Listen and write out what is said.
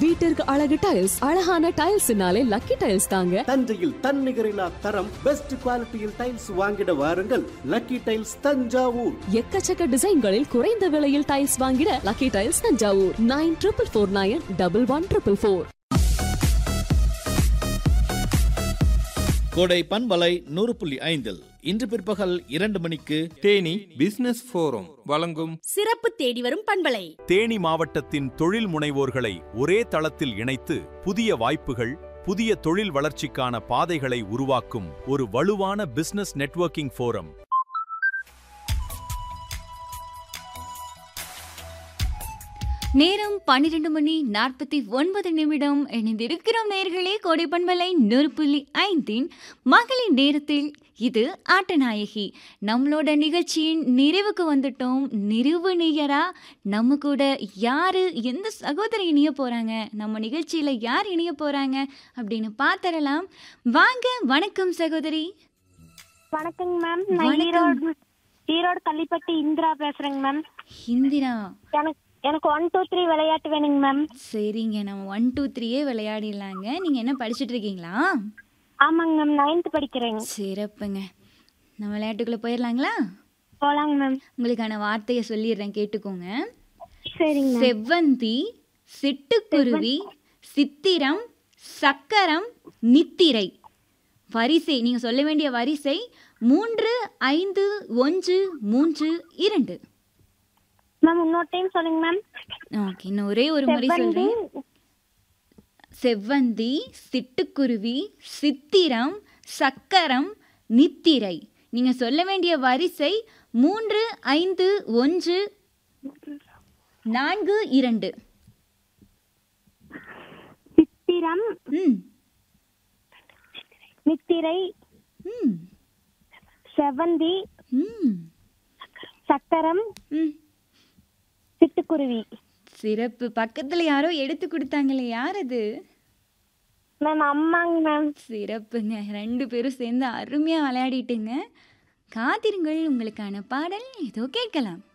வீட்டிற்கு அழகு டைல்ஸ் அழகான டைல்ஸ்னாலே லக்கி டைல்ஸ் தாங்க தஞ்சையில் தன்னிகரில்லா தரம் பெஸ்ட் குவாலிட்டியில் டைல்ஸ் வாங்கிட வாருங்கள் லக்கி டைல்ஸ் தஞ்சாவூர் எக்கச்சக்க டிசைன்களில் குறைந்த விலையில் டைல்ஸ் வாங்கிட lucky tiles Thanjavur nine triple four nine double one triple four கோடை பண்பலை நூறு புள்ளி ஐந்தில் இன்று பிற்பகல் இரண்டு மணிக்கு தேனி பிசினஸ் ஃபோரம் வழங்கும் சிறப்பு தேடி வரும் பண்பலை தேனி மாவட்டத்தின் தொழில் முனைவோர்களை ஒரே தளத்தில் இணைத்து புதிய வாய்ப்புகள் புதிய தொழில் வளர்ச்சிக்கான பாதைகளை உருவாக்கும் ஒரு வலுவான பிசினஸ் நெட்வொர்க்கிங் ஃபோரம் நேரம் பன்னிரண்டு மணி நாற்பத்தி ஒன்பது நிமிடம் இணைந்திருக்கிறோம் நேர்களே கோடைப்பண்பலை நூறு புள்ளி ஐந்தின் மகளிர் நேரத்தில் இது ஆட்டநாயகி நம்மளோட நிகழ்ச்சியின் நிறைவுக்கு வந்துட்டோம் நிறைவு நேயரா நம்ம கூட யாரு எந்த சகோதரி இணைய போறாங்க நம்ம நிகழ்ச்சியில யார் இணைய போறாங்க அப்படின்னு பார்த்தரலாம் வாங்க வணக்கம் சகோதரி வணக்கங்க மேம் நான் வணக்கம். ஈரோடு ஈரோடு கள்ளிப்பட்டி இந்திரா பேசுறேங்க மேம் இந்திரா எனக்கு எனக்கு ஒன் டூ த்ரீ விளையாட்டு வேணுங்க மேம் சரிங்க நம்ம ஒன் டூ த்ரீயே விளையாடிடலாங்க நீங்க என்ன படிச்சுட்டு இருக்கீங்களா ஆமாங்க மேம் நைன்த் படிக்கிறேங்க சிறப்புங்க நம்ம விளையாட்டுக்குள்ள போயிடலாங்களா போலாங்க மேம் உங்களுக்கான வார்த்தையை சொல்லிடுறேன் கேட்டுக்கோங்க சரிங்க மேம் செவ்வந்தி சிட்டுக்குருவி சித்திரம் சக்கரம் நித்திரை வரிசை நீங்க சொல்ல வேண்டிய வரிசை மூன்று ஐந்து ஒன்று மூன்று இரண்டு மேம் இன்னொரு டைம் சொல்லுங்க மேம் ஓகே இன்னும் ஒரே ஒரு முறை செவ்வந்தி சொல்றேன் செவ்வந்தி சிட்டுக்குருவி சித்திரம் சக்கரம் நித்திரை நீங்க சொல்ல வேண்டிய வரிசை மூன்று ஐந்து ஒன்று நான்கு இரண்டு சித்திரம் ம் நித்திரை ம் செவந்தி ம் சக்கரம் ம் சிட்டுக்குருவி சிறப்பு பக்கத்துல யாரோ எடுத்து கொடுத்தாங்களே யார் அது மேம் அம்மாங்க மேம் சிறப்புங்க ரெண்டு பேரும் சேர்ந்து அருமையாக விளையாடிட்டுங்க காத்திருங்கள் உங்களுக்கான பாடல் ஏதோ கேட்கலாம்